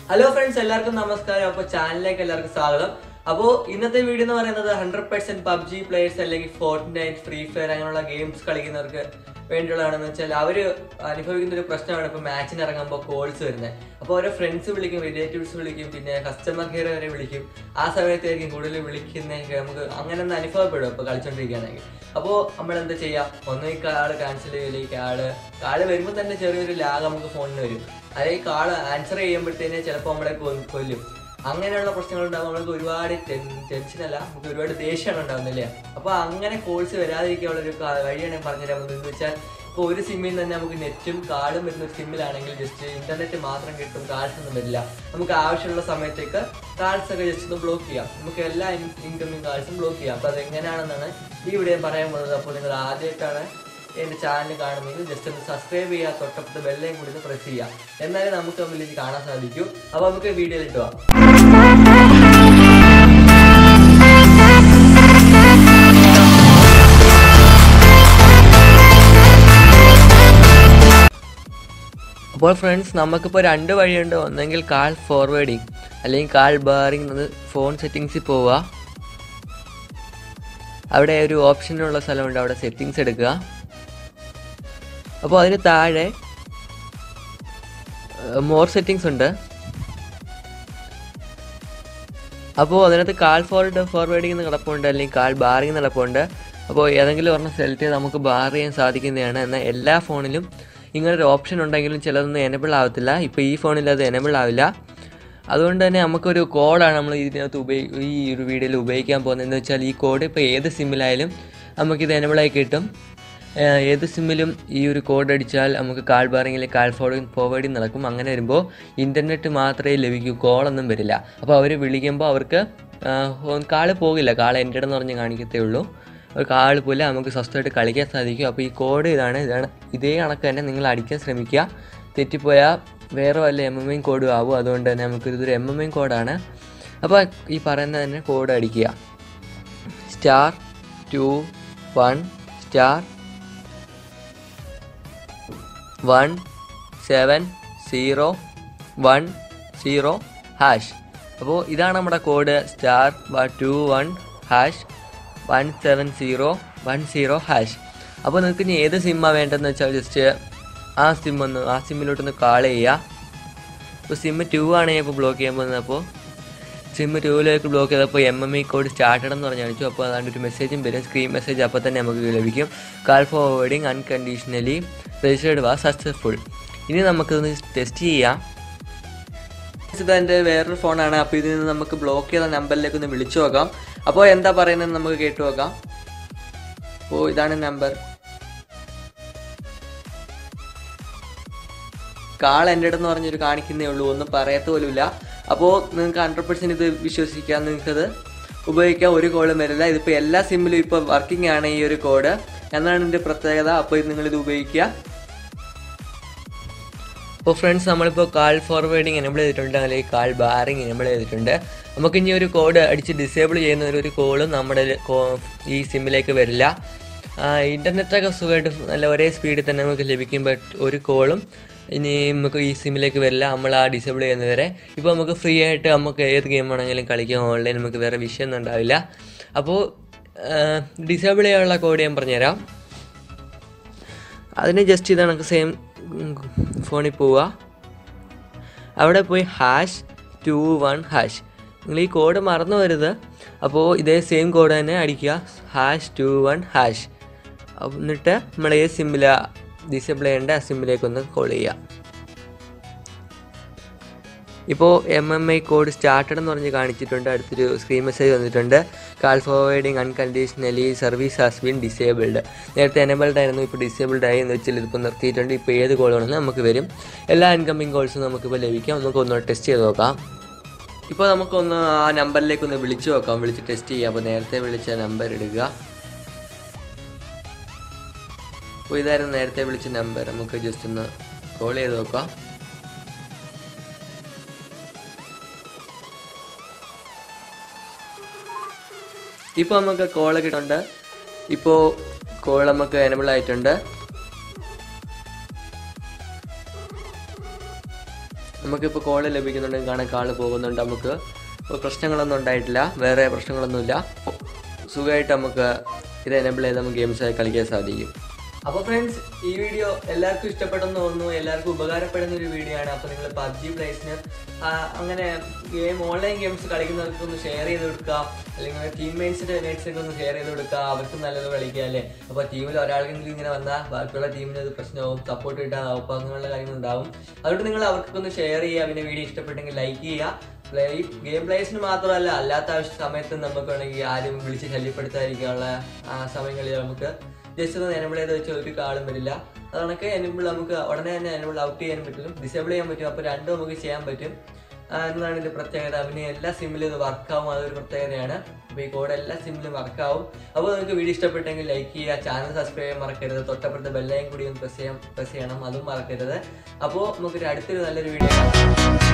hello friends എല്ലാവർക്കും നമസ്കാരം അപ്പോൾ ചാനലിലേക്ക് എല്ലാവർക്കും സ്വാഗതം അപ്പോൾ ഇന്നത്തെ വീഡിയോ എന്ന് പറയുന്നത് ഹൺഡ്രഡ് പെർസെന്റ് പബ്ജി പ്ലേയേഴ്സ് അല്ലെങ്കിൽ ഫോർട്ട് നൈറ്റ് ഫ്രീ ഫയർ അങ്ങനെയുള്ള ഗെയിംസ് കളിക്കുന്നവർക്ക് വേണ്ടിയുള്ളതാണെന്ന് വെച്ചാൽ അവർ അനുഭവിക്കുന്ന ഒരു പ്രശ്നമാണ് ഇപ്പോൾ മാച്ചിന് ഇറങ്ങുമ്പോൾ കോൾസ് വരുന്നത് അപ്പോൾ ഓരോ ഫ്രണ്ട്സ് വിളിക്കും റിലേറ്റീവ്സ് വിളിക്കും പിന്നെ കസ്റ്റമർ കെയർ വരെ വിളിക്കും ആ സമയത്തായിരിക്കും കൂടുതൽ വിളിക്കുന്നതൊക്കെ നമുക്ക് അങ്ങനെ ഒന്ന് അനുഭവപ്പെടും ഇപ്പോൾ കളിച്ചോണ്ടിരിക്കുകയാണെങ്കിൽ അപ്പോൾ നമ്മൾ എന്താ ചെയ്യാം ഒന്ന് ഈ കാള് ക്യാൻസൽ ചെയ്യലേക്ക് ആള് കാള് വരുമ്പോൾ തന്നെ ചെറിയൊരു ലാഗ് നമുക്ക് ഫോണിന് വരും അതേ കാള് ആൻസർ ചെയ്യുമ്പോഴത്തേനെ ചിലപ്പോൾ നമ്മളെ കൊ- കൊല്ലും അങ്ങനെയുള്ള പ്രശ്നങ്ങൾ ഉണ്ടാകുമ്പോൾ നമുക്ക് ഒരുപാട് ടെൻഷൻ അല്ല നമുക്ക് ഒരുപാട് ദേഷ്യമാണ് ഉണ്ടാകുന്നില്ലേ അപ്പോൾ അങ്ങനെ കോഴ്സ് വരാതിരിക്കാനുള്ള ഒരു ക- വഴിയാണ് ഞാൻ പറഞ്ഞുതരാൻ പോകുന്നത് എന്ന് വെച്ചാൽ ഇപ്പോൾ ഒരു സിമ്മിൽ തന്നെ നമുക്ക് നെറ്റും കാർഡും വരുന്ന ഒരു സിമ്മിലാണെങ്കിൽ ജസ്റ്റ് ഇന്റർനെറ്റ് മാത്രം കിട്ടും കാർഡ്സ് ഒന്നും വരില്ല നമുക്ക് ആവശ്യമുള്ള സമയത്തേക്ക് കാർഡ്സ് ഒക്കെ ജസ്റ്റ് ഒന്ന് ബ്ലോക്ക് ചെയ്യാം നമുക്ക് എല്ലാ ഇൻകമിങ് കാർഡ്സും ബ്ലോക്ക് ചെയ്യാം അപ്പോൾ അതെങ്ങനെയാണെന്നാണ് ഈ വീഡിയോ പറയാൻ പോകുന്നത് അപ്പോൾ നിങ്ങൾ ആദ്യമായിട്ടാണ് എൻ്റെ ചാനൽ കാണുമെങ്കിൽ ജസ്റ്റ് ഒന്ന് സബ്സ്ക്രൈബ് ചെയ്യുക തൊട്ടപ്പുറത്ത് ബെല്ലയും കൂടി ഒന്ന് പ്രസ് ചെയ്യുക എന്നാലേ നമുക്ക് തമ്മിൽ ഇത് കാണാൻ സാധിക്കൂ അപ്പോൾ നമുക്ക് വീഡിയോയിലിട്ട് പോവാം അപ്പോൾ ഫ്രണ്ട്സ് നമുക്കിപ്പോൾ രണ്ട് വഴിയുണ്ട് ഒന്നെങ്കിൽ കാൾ ഫോർവേഡിങ് അല്ലെങ്കിൽ കാൾ ബാറിങ് ഫോൺ സെറ്റിങ്സിൽ പോവുക അവിടെ ഒരു ഓപ്ഷനുള്ള സ്ഥലമുണ്ട് അവിടെ സെറ്റിങ്സ് എടുക്കുക അപ്പോൾ അതിന് താഴെ മോർ സെറ്റിങ്സ് ഉണ്ട് അപ്പോൾ അതിനകത്ത് കാൾ ഫോർവേഡ് ഫോർവേഡിംഗ് എന്ന് കിടപ്പുണ്ട് അല്ലെങ്കിൽ കാൾ ബാറിംഗ് എന്ന് കിടപ്പുണ്ട് അപ്പോൾ ഏതെങ്കിലും ഒരെണ്ണം സെലക്ട് ചെയ്ത് നമുക്ക് ബാർ ചെയ്യാൻ സാധിക്കുന്നതാണ് എന്നാൽ എല്ലാ ഫോണിലും ഇങ്ങനെ ഒരു ഓപ്ഷൻ ഉണ്ടെങ്കിലും ചിലതൊന്നും എനബിൾ ആവത്തില്ല ഇപ്പോൾ ഈ ഫോണിൽ അത് എനബിൾ ആവില്ല അതുകൊണ്ട് തന്നെ നമുക്കൊരു കോഡാണ് നമ്മൾ ഇതിനകത്ത് ഉപയോഗി ഈ ഒരു വീഡിയോയിൽ ഉപയോഗിക്കാൻ പോകുന്നത് എന്ന് വെച്ചാൽ ഈ കോഡ് ഇപ്പോൾ ഏത് സിമ്മിലായാലും നമുക്കിത് എനബിളായി കിട്ടും ഏഹ് ഏത് സിമ്മിലും ഈ ഒരു കോഡ് അടിച്ചാൽ നമുക്ക് കാൾ ബാറിങ്ങിൽ കാൾ ഫോർവേഡിങ് ഫോർവേഡിങ് നടക്കും അങ്ങനെ വരുമ്പോൾ ഇൻ്റർനെറ്റ് മാത്രമേ ലഭിക്കൂ കോളൊന്നും വരില്ല അപ്പോൾ അവർ വിളിക്കുമ്പോൾ അവർക്ക് കാള് പോകില്ല കാൾ എൻ്റെ എന്ന് പറഞ്ഞ് കാണിക്കത്തേ ഉള്ളൂ ഒരു കാള് പോലെ നമുക്ക് സ്വസ്ഥമായിട്ട് കളിക്കാൻ സാധിക്കും അപ്പോൾ ഈ കോഡ് ഇതാണ് ഇതാണ് ഇതേ കണക്ക് തന്നെ നിങ്ങൾ അടിക്കാൻ ശ്രമിക്കുക തെറ്റിപ്പോയാൽ വേറെ വല്ല എം എം ഐ കോഡും ആവും അതുകൊണ്ട് തന്നെ നമുക്ക് ഇതൊരു എം എം ഐ കോഡാണ് അപ്പോൾ ഈ പറയുന്ന തന്നെ കോഡ് അടിക്കുക star two one star one seven zero one zero hash അപ്പോൾ ഇതാണ് നമ്മുടെ code star two one hash one seven zero one zero hash അപ്പോൾ നിങ്ങൾക്ക് ഇനി ഏത് സിമ്മാണ് വേണ്ടതെന്ന് വെച്ചാൽ ജസ്റ്റ് ആ സിം ഒന്ന് ആ സിമ്മിലോട്ടൊന്ന് കാൾ ചെയ്യുക ഇപ്പോൾ സിമ്മ് ടു ആണ് ഞാൻ ഇപ്പോൾ ബ്ലോക്ക് ചെയ്യാൻ പോകുന്നത് അപ്പോൾ സിമ്മ് ടൂവിലേക്ക് ബ്ലോക്ക് ചെയ്തപ്പോൾ M M I code started എന്ന് പറഞ്ഞ് കാണിച്ചു അപ്പോൾ അതാണ്ട് ഒരു മെസ്സേജും വരും സ്ക്രീൻ മെസ്സേജ് അപ്പോൾ തന്നെ നമുക്ക് ലഭിക്കും കാൾ ഫോർവേഡിങ് അൺകണ്ടീഷണലി രജിസ്റ്റേർഡ് വാ സക്സസ്ഫുൾ ഇനി നമുക്കിതൊന്ന് ടെസ്റ്റ് ചെയ്യാം ഇത് എൻ്റെ വേറൊരു ഫോണാണ് അപ്പോൾ ഇതിൽ നിന്ന് നമുക്ക് ബ്ലോക്ക് ചെയ്ത നമ്പറിലേക്ക് ഒന്ന് വിളിച്ചു നോക്കാം അപ്പോൾ എന്താ പറയുന്നത് നമുക്ക് കേട്ടു നോക്കാം അപ്പോൾ ഇതാണ് നമ്പർ കാൾ എൻ്റെ അടുത്ത് പറഞ്ഞൊരു കാണിക്കുന്നേ ഉള്ളൂ ഒന്നും പറയത്ത പോലുമില്ല അപ്പോൾ നിങ്ങൾക്ക് ഹൺഡ്രഡ് പെർസെൻറ്റ് ഇത് വിശ്വസിക്കാം നിങ്ങൾക്കത് ഉപയോഗിക്കാൻ ഒരു കോളും വരില്ല ഇതിപ്പോൾ എല്ലാ സിമ്മിലും ഇപ്പോൾ വർക്കിംഗ് ആണ് ഈ ഒരു കോഡ് എന്നാണ് ഇതിൻ്റെ പ്രത്യേകത അപ്പോൾ ഇത് നിങ്ങളിത് ഉപയോഗിക്കുക അപ്പോൾ ഫ്രണ്ട്സ് നമ്മളിപ്പോൾ കാൾ ഫോർവേഡിങ് എനബിൾ ചെയ്തിട്ടുണ്ട് അല്ലെങ്കിൽ കാൾ ബാറിങ് എനബിൾ ചെയ്തിട്ടുണ്ട് നമുക്ക് ഇനി ഒരു കോഡ് അടിച്ച് ഡിസേബിൾ ചെയ്യുന്ന ഒരു കോളും നമ്മുടെ കോ- ഈ സിമ്മിലേക്ക് വരില്ല ഇൻ്റർനെറ്റൊക്കെ സുഖമായിട്ട് നല്ല ഒരേ സ്പീഡിൽ തന്നെ നമുക്ക് ലഭിക്കും ബട്ട് ഒരു കോളും ഇനി നമുക്ക് ഈ സിമ്മിലേക്ക് വരില്ല നമ്മൾ ആ ഡിസേബിൾ ചെയ്യുന്നവരെ ഇപ്പോൾ നമുക്ക് ഫ്രീ ആയിട്ട് നമുക്ക് ഏത് ഗെയിം വേണമെങ്കിലും കളിക്കാം ഓൺലൈൻ നമുക്ക് വേറെ വിഷയമൊന്നും ഉണ്ടാവില്ല അപ്പോൾ ഡിസേബിൾ ചെയ്യാനുള്ള കോഡ് ഞാൻ പറഞ്ഞുതരാം അതിന് ജസ്റ്റ് ഇത് കണക്ക് സെയിം ഫോണിൽ പോവുക അവിടെ പോയി ഹാഷ് ടു വൺ ഹാഷ് നിങ്ങൾ ഈ കോഡ് മറന്നു വരുത് അപ്പോൾ ഇതേ സെയിം കോഡ് തന്നെ അടിക്കുക ഹാഷ് ടു വൺ ഹാഷ് എന്നിട്ട് നമ്മൾ ഏത് സിമ്മിലാണ് ഡിസേബിൾ ചെയ്യേണ്ട ആ സിമ്മിലേക്കൊന്ന് കോൾ ചെയ്യുക ഇപ്പോൾ M M I code started എന്ന് പറഞ്ഞ് കാണിച്ചിട്ടുണ്ട് അടുത്തൊരു സ്ക്രീൻ മെസ്സേജ് വന്നിട്ടുണ്ട് call forwarding unconditionally service has been disabled നേരത്തെ എനബിൾഡ് ആയിരുന്നു ഇപ്പോൾ ഡിസേബിൾഡ് ആയി എന്ന് വെച്ചാൽ ഇതിപ്പോൾ നിർത്തിയിട്ടുണ്ട് ഇപ്പോൾ ഏത് കോൾ വേണമെങ്കിലും നമുക്ക് വരും എല്ലാ ഇൻകമിങ് കോൾസും നമുക്കിപ്പോൾ ലഭിക്കാം നമുക്ക് ഒന്ന് ടെസ്റ്റ് ചെയ്ത് നോക്കാം ഇപ്പോൾ നമുക്കൊന്ന് ആ നമ്പറിലേക്ക് ഒന്ന് വിളിച്ചു നോക്കാം വിളിച്ച് ടെസ്റ്റ് ചെയ്യാം അപ്പോൾ നേരത്തെ വിളിച്ച നമ്പർ എടുക്കുക അപ്പോൾ ഇതായിരുന്നു നേരത്തെ വിളിച്ച നമ്പർ നമുക്ക് ജസ്റ്റ് ഒന്ന് കോൾ ചെയ്ത് നോക്കാം ഇപ്പോൾ നമുക്ക് കോൾ കിട്ടുന്നുണ്ട് ഇപ്പോൾ കോൾ നമുക്ക് എനബിൾ ആയിട്ടുണ്ട് നമുക്കിപ്പോൾ കോൾ ലഭിക്കുന്നുണ്ടെങ്കിൽ കാണാൻ കാൾ പോകുന്നുണ്ട് നമുക്ക് ഇപ്പോൾ പ്രശ്നങ്ങളൊന്നും ഉണ്ടായിട്ടില്ല വേറെ പ്രശ്നങ്ങളൊന്നുമില്ല സുഖമായിട്ട് നമുക്ക് ഇത് എനേബിൾ ചെയ്ത് നമുക്ക് ഗെയിംസ് കളിക്കാൻ സാധിക്കും അപ്പോൾ ഫ്രണ്ട്സ് ഈ വീഡിയോ എല്ലാവർക്കും ഇഷ്ടപ്പെട്ടെന്ന് തോന്നുന്നു എല്ലാവർക്കും ഉപകാരപ്പെടുന്ന ഒരു വീഡിയോ ആണ് അപ്പോൾ നിങ്ങൾ പബ്ജി പ്ലേസിന് അങ്ങനെ ഗെയിം ഓൺലൈൻ ഗെയിംസ് കളിക്കുന്നവർക്ക് ഒന്ന് ഷെയർ ചെയ്ത് കൊടുക്കുക അല്ലെങ്കിൽ ടീംമേറ്റ്സിൻ്റെ മേറ്റ്സൊക്കെ ഒന്ന് ഷെയർ ചെയ്ത് കൊടുക്കുക അവർക്ക് നല്ലത് കളിക്കുക അല്ലേ അപ്പോൾ ടീമിൽ ഒരാൾക്കെങ്കിലും ഇങ്ങനെ വന്നാൽ ബാക്കിയുള്ള ടീമിന് അത് പ്രശ്നമാവും സപ്പോർട്ട് കിട്ടാനാവും അപ്പോൾ അങ്ങനെയുള്ള കാര്യങ്ങളുണ്ടാവും അതുകൊണ്ട് നിങ്ങൾ അവർക്കൊന്ന് ഷെയർ ചെയ്യുക പിന്നെ വീഡിയോ ഇഷ്ടപ്പെട്ടെങ്കിൽ ലൈക്ക് ചെയ്യുക പ്ലേ ഗെയിം പ്ലേസിന് മാത്രമല്ല അല്ലാത്ത ആവശ്യ സമയത്ത് നമുക്ക് വേണമെങ്കിൽ ആരും വിളിച്ച് ശല്യപ്പെടുത്താതിരിക്കാനുള്ള ആ സമയങ്ങളിൽ നമുക്ക് ജസ്റ്റ് ഒന്ന് എനബിൾ ചെയ്ത് വെച്ചാൽ ഒരു കാളും വരില്ല അതൊക്കെ എനബിൾ നമുക്ക് ഉടനെ തന്നെ എനബിൾ ഔട്ട് ചെയ്യാൻ പറ്റും ഡിസേബിൾ ചെയ്യാൻ പറ്റും അപ്പോൾ രണ്ടും നമുക്ക് ചെയ്യാൻ പറ്റും ആ, എന്നതാണ് ഇതിന്റെ പ്രത്യേകത പിന്നെ എല്ലാ സിമ്മിലും ഇത് വർക്കാവും അതൊരു പ്രത്യേകതയാണ് അപ്പോൾ ഈ കോഡ് എല്ലാ സിമ്മിലും വർക്കാവും അപ്പോൾ നിങ്ങൾക്ക് വീഡിയോ ഇഷ്ടപ്പെട്ടെങ്കിൽ ലൈക്ക് ചെയ്യുക ചാനൽ സബ്സ്ക്രൈബ് ചെയ്യാൻ മറക്കരുത് തൊട്ടപ്പുറത്തെ ബെല്ലയും കൂടി ഒന്ന് പ്രസ് ചെയ്യാൻ പ്രസ് ചെയ്യണം അതും മറക്കരുത് അപ്പോൾ നമുക്കൊരു അടുത്തൊരു നല്ലൊരു വീഡിയോ കാണാം